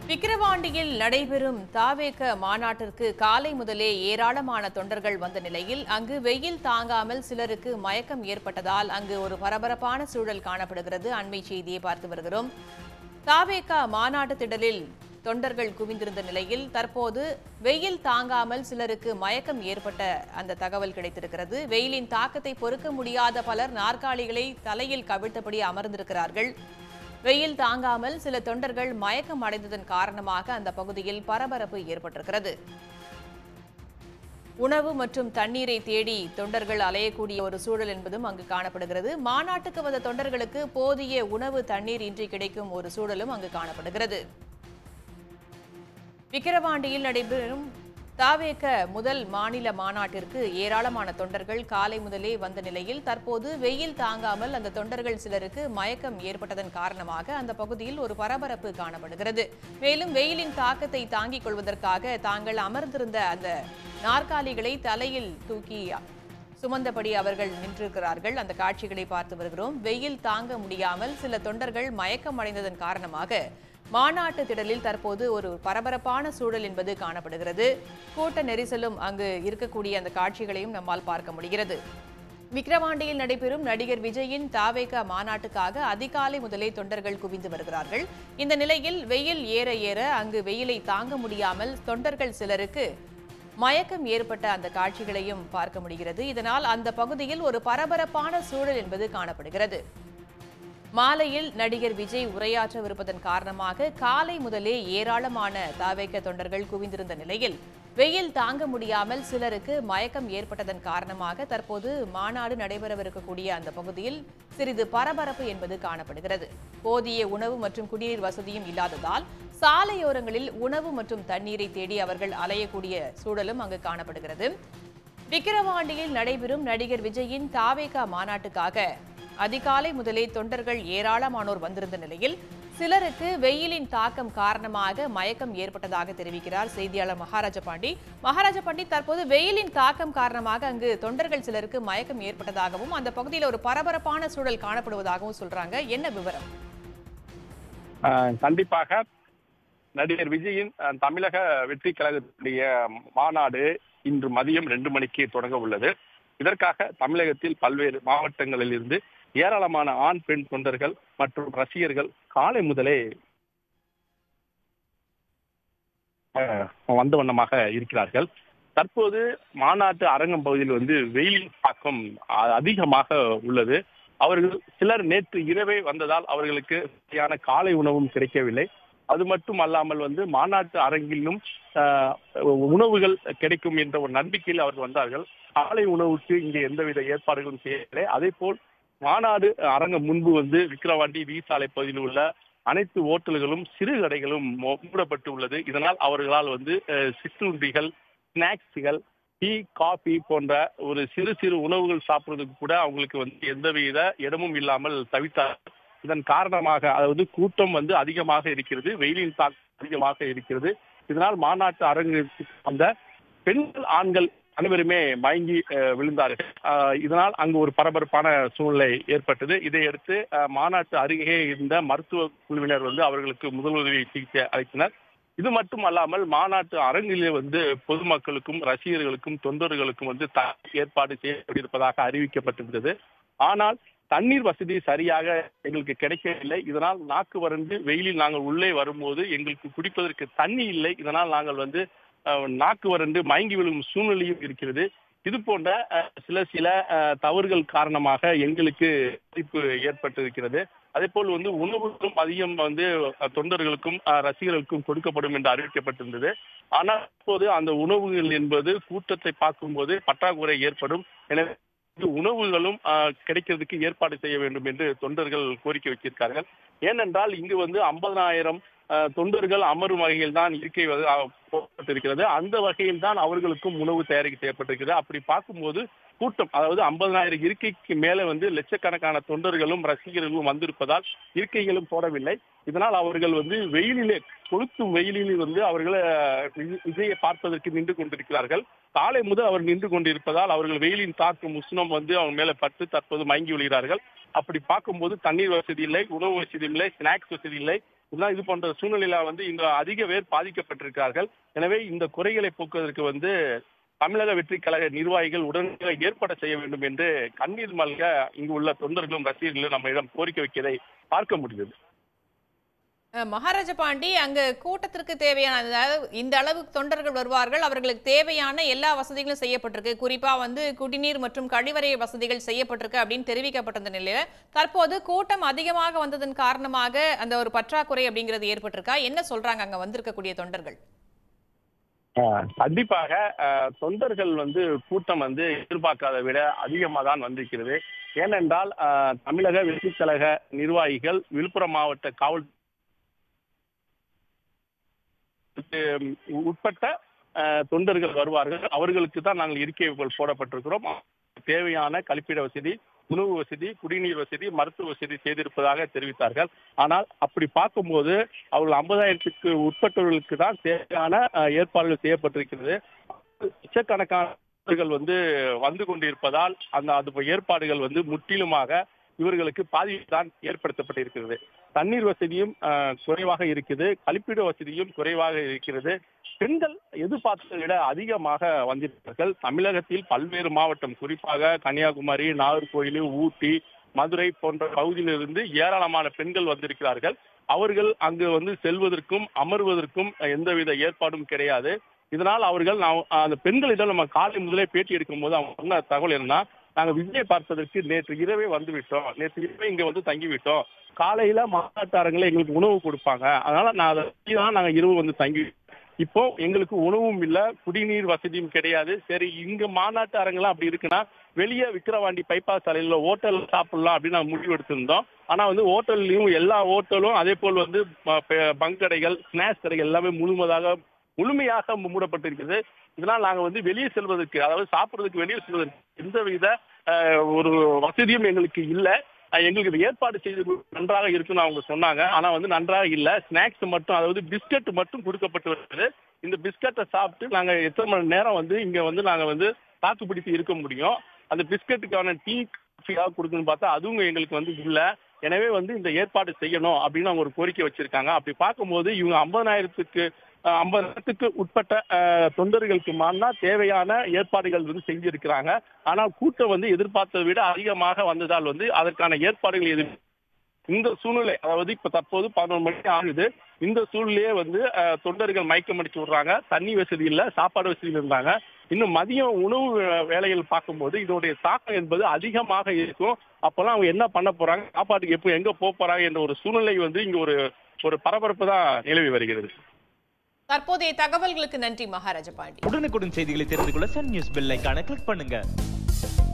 விக்கிரவாண்டியில் நடைபெறும் தாவேக மாநாட்டிற்கு காலை முதலே ஏராளமான தொண்டர்கள் வந்த நிலையில் அங்கு வெயில் தாங்காமல் சிலருக்கு மயக்கம் ஏற்பட்டதால் அங்கு ஒரு பரபரப்பான சூழல் காணப்படுகிறது அண்மை செய்தியை பார்த்து வருகிறோம் தாவேக மாநாட்டு திடலில் தொண்டர்கள் குவிந்திருந்த நிலையில் தற்போது வெயில் தாங்காமல் சிலருக்கு மயக்கம் ஏற்பட்ட அந்த தகவல் கிடைத்திருக்கிறது வெயிலின் தாக்கத்தை பொறுக்க முடியாத பலர் நாற்காலிகளை தலையில் கவிழ்த்தபடி அமர்ந்திருக்கிறார்கள் வெயில் தாங்காமல் சில தொண்டர்கள் மயக்கம் அடைந்ததன் காரணமாக அந்த பகுதியில் பரபரப்பு ஏற்பட்டிருக்கிறது உணவு மற்றும் தண்ணீரை தேடி தொண்டர்கள் அலையக்கூடிய ஒரு சூழல் என்பதும் அங்கு காணப்படுகிறது மாநாட்டுக்கு வந்த தொண்டர்களுக்கு போதிய உணவு தண்ணீர் இன்றி கிடைக்கும் ஒரு சூழலும் அங்கு காணப்படுகிறது விக்கிரவாண்டியில் நடைபெறும் தாவேக முதல் மாநில மாநாட்டிற்கு ஏராளமான தொண்டர்கள் காலை முதலே வந்த நிலையில் தற்போது வெயில் தாங்காமல் அந்த தொண்டர்கள் சிலருக்கு மயக்கம் ஏற்பட்டதன் காரணமாக அந்த பகுதியில் ஒரு பரபரப்பு காணப்படுகிறது மேலும் வெயிலின் தாக்கத்தை தாங்கிக் கொள்வதற்காக தாங்கள் அமர்ந்திருந்த அந்த நாற்காலிகளை தலையில் தூக்கி சுமந்தபடி அவர்கள் நின்றிருக்கிறார்கள் அந்த காட்சிகளை பார்த்து வருகிறோம் வெயில் தாங்க முடியாமல் சில தொண்டர்கள் மயக்கம் அடைந்ததன் காரணமாக மாநாட்டு திடலில் தற்போது ஒரு பரபரப்பான சூழல் என்பது காணப்படுகிறது கூட்ட நெரிசலும் அங்கு இருக்கக்கூடிய அந்த காட்சிகளையும் நம்மால் பார்க்க முடிகிறது விக்கிரவாண்டியில் நடைபெறும் நடிகர் விஜயின் தாவேக மாநாட்டுக்காக அதிகாலை முதலே தொண்டர்கள் குவிந்து வருகிறார்கள் இந்த நிலையில் வெயில் ஏற ஏற அங்கு வெயிலை தாங்க முடியாமல் தொண்டர்கள் சிலருக்கு மயக்கம் ஏற்பட்ட அந்த காட்சிகளையும் பார்க்க முடிகிறது இதனால் அந்த பகுதியில் ஒரு பரபரப்பான சூழல் என்பது காணப்படுகிறது மாலையில் நடிகர் விஜய் உரையாற்றவிருப்பதன் காரணமாக காலை முதலே ஏராளமான தாவேக்க தொண்டர்கள் குவிந்திருந்த நிலையில் வெயில் தாங்க முடியாமல் சிலருக்கு மயக்கம் ஏற்பட்டதன் காரணமாக தற்போது மாநாடு நடைபெறவிருக்கக்கூடிய அந்த பகுதியில் சிறிது பரபரப்பு என்பது காணப்படுகிறது போதிய உணவு மற்றும் குடிநீர் வசதியும் இல்லாததால் சாலையோரங்களில் உணவு மற்றும் தண்ணீரை தேடி அவர்கள் அலையக்கூடிய சூழலும் அங்கு காணப்படுகிறது விக்கிரவாண்டியில் நடைபெறும் நடிகர் விஜயின் தாவேகா மாநாட்டுக்காக அதிகாலை முதலே தொண்டர்கள் ஏராளமானோர் வந்திருந்த நிலையில் சிலருக்கு வெயிலின் தாக்கம் காரணமாக மயக்கம் ஏற்பட்டதாக தெரிவிக்கிறார் செய்தியாளர் மகாராஜ பாண்டி மகாராஜ பாண்டி தற்போது வெயிலின் தாக்கம் காரணமாக அங்கு தொண்டர்கள் சிலருக்கு மயக்கம் ஏற்பட்டதாகவும் அந்த பகுதியில் ஒரு பரபரப்பான சூழல் காணப்படுவதாகவும் சொல்றாங்க என்ன விவரம் ஆஹ் கண்டிப்பாக நடிகர் விஜயின் அஹ், தமிழக வெற்றி கழகத்துடைய மாநாடு இன்று மதியம் ரெண்டு மணிக்கு தொடங்க உள்ளது இதற்காக தமிழகத்தில் பல்வேறு மாவட்டங்களில் இருந்து ஏராளமான ஆண் பெண் தொண்டர்கள் மற்றும் ரசிகர்கள் காலை முதலே அஹ், வந்த வண்ணமாக இருக்கிறார்கள் தற்போது மாநாட்டு அரங்கம் பகுதியில் வந்து வெயிலின் தாக்கம் அ- அதிகமாக உள்ளது அவர்கள் சிலர் நேற்று இரவே வந்ததால் அவர்களுக்கு சரியான காலை உணவும் கிடைக்கவில்லை அது மட்டும் அல்லாமல் வந்து மாநாட்டு அரங்கிலும் ஆஹ், உணவுகள் கிடைக்கும் என்ற ஒரு நம்பிக்கையில் அவர்கள் வந்தார்கள் காலை உணவுக்கு இங்கே எந்தவித ஏற்பாடுகளும் செய்யவில்லை அதே போல் மாநாடு அரங்கம் முன்பு வந்து விக்கிரவாண்டி வி சாலை பகுதியில் உள்ள அனைத்து ஓட்டல்களும் சிறு கடைகளும் மூ- மூடப்பட்டு உள்ளது இதனால் அவர்களால் வந்து அஹ், சிற்றுண்டிகள் ஸ்நாக்ஸ்கள் டீ காபி போன்ற ஒரு சிறு சிறு உணவுகள் சாப்பிடுறதுக்கு கூட அவங்களுக்கு வந்து எந்தவித இடமும் இல்லாமல் தவித்தார் இதன் காரணமாக அதாவது கூட்டம் வந்து அதிகமாக இருக்கிறது வெயிலின் தாக்கம் அதிகமாக இருக்கிறது இதனால் மாநாட்டு அரங்கிற்கு வந்த பெண்கள் ஆண்கள் அனைவருமே மயங்கி அஹ், விழுந்தார்கள் அஹ், இதனால் அங்கு ஒரு பரபரப்பான சூழ்நிலை ஏற்பட்டது இதையடுத்து அஹ், மாநாட்டு அருகே இருந்த மருத்துவ குழுவினர் வந்து அவர்களுக்கு முதலுதவி சிகிச்சை அளித்தனர் இது மட்டும் அல்லாமல் மாநாட்டு அரங்கிலே வந்து பொதுமக்களுக்கும் ரசிகர்களுக்கும் தொண்டர்களுக்கும் வந்து த- ஏற்பாடு செய்யப்பட்டிருப்பதாக அறிவிக்கப்பட்டிருந்தது ஆனால் தண்ணீர் வசதி சரியாக எங்களுக்கு கிடைக்கவில்லை இதனால் நாக்கு வறண்டு வெயிலில் நாங்கள் உள்ளே வரும்போது எங்களுக்கு குடிப்பதற்கு தண்ணி இல்லை இதனால் நாங்கள் வந்து அஹ், நாக்கு வறண்டு மயங்கி விழும் சூழ்நிலையும் இருக்கிறது இது போன்ற அஹ், சில சில அஹ், தவறுகள் காரணமாக எங்களுக்கு பாதிப்பு ஏற்பட்டிருக்கிறது அதே போல் வந்து உணவுகளும் அதிகம் வந்து அஹ், தொண்டர்களுக்கும் அஹ், ரசிகர்களுக்கும் கொடுக்கப்படும் என்று அறிவிக்கப்பட்டிருந்தது ஆனால் இப்போது அந்த உணவுகள் என்பது கூட்டத்தை பார்க்கும்போது பற்றாக்குறை ஏற்படும் எனவே இது உணவுகளும் ஆஹ், கிடைக்கிறதுக்கு ஏற்பாடு செய்ய வேண்டும் என்று தொண்டர்கள் கோரிக்கை வைத்திருக்கார்கள் ஏனென்றால் இங்கு வந்து ஐம்பதனாயிரம் தொண்டர்கள் அமரும் வகையில் தான் இருக்கை வந்து, ஆஹ், போடப்பட்டிருக்கிறது அந்த வகையில் தான் அவர்களுக்கும் உணவு தயாரிக்க செய்யப்பட்டிருக்கிறது அப்படி பார்க்கும்போது கூட்டம் அதாவது ஐம்பதனாயிரம் இருக்கைக்கு மேலே வந்து லட்சக்கணக்கான தொண்டர்களும் ரசிகர்களும் வந்திருப்பதால் இருக்கைகளும் போடவில்லை இதனால் அவர்கள் வந்து வெயிலிலே கொளுத்தும் வெயிலில் வந்து அவர்கள் அஹ், வி- விஜயை பார்ப்பதற்கு நின்று கொண்டிருக்கிறார்கள் காலை முதல் அவர் நின்று கொண்டிருப்பதால் அவர்கள் வெயிலின் தாக்கும் உஷ்ணம் வந்து அவங்க மேல பட்டு தற்போது மயங்கி விழுகிறார்கள் அப்படி பார்க்கும்போது தண்ணீர் வசதி இல்லை உணவு வசதி இல்லை ஸ்நாக்ஸ் வசதி இல்லை இதெல்லாம் இது போன்ற சூழ்நிலையில வந்து இங்க அதிக பேர் பாதிக்கப்பட்டிருக்கிறார்கள் எனவே இந்த குறைகளை போக்குவதற்கு வந்து தமிழக வெற்றி கழக நிர்வாகிகள் உடனடியாக ஏற்பாடு செய்ய வேண்டும் என்று கண்ணீர் மல்க இங்கு உள்ள தொண்டர்களும் ரசிகர்களும் நம்மிடம் கோரிக்கை வைக்கிறதை பார்க்க முடியுது அஹ், மகாராஜ பாண்டி அங்க கூட்டத்திற்கு தேவையான அதாவது இந்த அளவு தொண்டர்கள் வருவார்கள் அவர்களுக்கு தேவையான எல்லா வசதிகளும் செய்யப்பட்டிருக்கு குறிப்பா வந்து குடிநீர் மற்றும் கழிவறை வசதிகள் செய்யப்பட்டிருக்கு அப்படின்னு தெரிவிக்கப்பட்ட நிலையில தற்போது கூட்டம் அதிகமாக வந்ததன் காரணமாக அந்த ஒரு பற்றாக்குறை அப்படிங்கிறது ஏற்பட்டிருக்கா என்ன சொல்றாங்க அங்க வந்திருக்கக்கூடிய தொண்டர்கள் ஆஹ் கண்டிப்பாக ஆஹ் தொண்டர்கள் வந்து கூட்டம் வந்து எதிர்பார்க்காத விட அதிகமாக தான் வந்திருக்கிறது ஏனென்றால் ஆஹ் தமிழக வெற்றி கழக நிர்வாகிகள் விழுப்புரம் மாவட்ட காவல் உட்பட்ட ஆஹ் தொண்டர்கள் வருவார்கள் அவர்களுக்கு தான் நாங்கள் இருக்கைகள் போடப்பட்டிருக்கிறோம் தேவையான கழிப்பிட வசதி உணவு வசதி குடிநீர் வசதி மருத்துவ வசதி செய்திருப்பதாக தெரிவித்தார்கள் ஆனால் அப்படி பார்க்கும்போது அவர்கள் ஐம்பதாயிரத்துக்கு உட்பட்டவர்களுக்கு தான் தேவையான ஆஹ், ஏற்பாடுகள் செய்யப்பட்டிருக்கிறது லட்சக்கணக்கானவர்கள் வந்து வந்து கொண்டிருப்பதால் அந்த அது ஏற்பாடுகள் வந்து முற்றிலுமாக இவர்களுக்கு பாதிப்பு தான் ஏற்படுத்தப்பட்டிருக்கிறது தண்ணீர் வசதியும் ஆஹ், குறைவாக இருக்குது கழிப்பிட வசதியும் குறைவாக இருக்கிறது பெண்கள் எதிர்பார்த்ததை விட அதிகமாக வந்திருக்கிறார்கள் தமிழகத்தில் பல்வேறு மாவட்டம் குறிப்பாக கன்னியாகுமரி நாகர்கோயில் ஊட்டி மதுரை போன்ற பகுதியிலிருந்து ஏராளமான பெண்கள் வந்திருக்கிறார்கள் அவர்கள் அங்கு வந்து செல்வதற்கும் அமர்வதற்கும் எந்தவித ஏற்பாடும் கிடையாது இதனால் அவர்கள் நான் அந்த பெண்களிடம் நம்ம காலை முதலே பேட்டி எடுக்கும் போது அவங்க சொன்ன தகவல் என்னன்னா நாங்க விஜயை பார்த்ததற்கு நேற்று இரவே வந்து விட்டோம் நேற்று இரவே இங்க வந்து தங்கி விட்டோம் காலையில மாநாட்டு அரங்கில் எங்களுக்கு உணவு கொடுப்பாங்க அதனால நான் அதை நம்பி தான் நாங்க இரவு வந்து தங்கி இப்போ எங்களுக்கு உணவும் இல்ல குடிநீர் வசதியும் கிடையாது சரி இங்க மாநாட்டு அரங்கெல்லாம் அப்படி இருக்குன்னா வெளியே விக்கிரவாண்டி பைபாஸ் சாலையில ஹோட்டல் சாப்பிடலாம் அப்படின்னு நாங்க முடிவு எடுத்திருந்தோம் ஆனா வந்து ஹோட்டல்லையும் எல்லா ஹோட்டலும் அதே போல் வந்து ப- ப- பங்க் கடைகள் ஸ்நாக்ஸ் கடைகள் எல்லாமே முழுமதாக முழுமையாக மூடப்பட்டிருக்கிறது இதனால் நாங்க வந்து வெளியே செல்வதற்கு அதாவது சாப்பிடுறதுக்கு வெளியே செல்வதற்கு எந்தவித அஹ், ஒரு வசதியும் எங்களுக்கு இல்ல அஹ், எங்களுக்கு இது ஏற்பாடு செய்து கொடு- நன்றாக இருக்குன்னு அவங்க சொன்னாங்க ஆனா வந்து நன்றாக இல்ல ஸ்நாக்ஸ் மட்டும் அதாவது பிஸ்கட் மட்டும் கொடுக்கப்பட்டு வருகிறது இந்த பிஸ்கட்டை சாப்பிட்டு நாங்க எத்தனை மணி நேரம் வந்து இங்க வந்து நாங்க வந்து தாக்கு பிடித்து இருக்க முடியும் அந்த பிஸ்கட்டுக்கான டீ காஃபியாக கொடுக்கணும்னு பார்த்தா அதுவும் எங்களுக்கு வந்து இல்ல எனவே வந்து இந்த ஏற்பாடு செய்யணும் அப்படின்னு அவங்க ஒரு கோரிக்கை வச்சிருக்காங்க அப்படி பார்க்கும்போது இவங்க ஐம்பதாயிரத்துக்கு ஐம்பதாயிரத்துக்கு உட்பட்ட அஹ், தொண்டர்களுக்கு மாறினா தேவையான ஏற்பாடுகள் வந்து செஞ்சிருக்கிறாங்க ஆனால் கூட்டம் வந்து எதிர்பார்த்ததை விட அதிகமாக வந்ததால் வந்து அதற்கான ஏற்பாடுகள் எதுவும் இந்த சூழ்நிலை அதாவது இப்ப தற்போது பதினொன்று மணி ஆகுது இந்த சூழ்நிலையே வந்து அஹ், தொண்டர்கள் மயக்கம் அடிச்சு விடுறாங்க தண்ணி வசதி இல்ல சாப்பாடு வசதியில் இருந்தாங்க இன்னும் மதியம் உணவு வே- வேலைகள் பார்க்கும்போது இதோடைய தாக்கம் என்பது அதிகமாக இருக்கும் அப்பெல்லாம் அவங்க என்ன பண்ண போறாங்க சாப்பாட்டுக்கு எப்போ எங்க போக போறாங்க என்ற ஒரு சூழ்நிலை வந்து இங்க ஒரு ஒரு பரபரப்பு தான் நிலவி வருகிறது தற்போதைய தகவல்களுக்கு நன்றி மகாராஜ பாண்டி உடனுக்குடன் செய்திகளை தெரிந்து கொள்ள சன் நியூஸ் பெல் ஐகானை கிளிக் பண்ணுங்க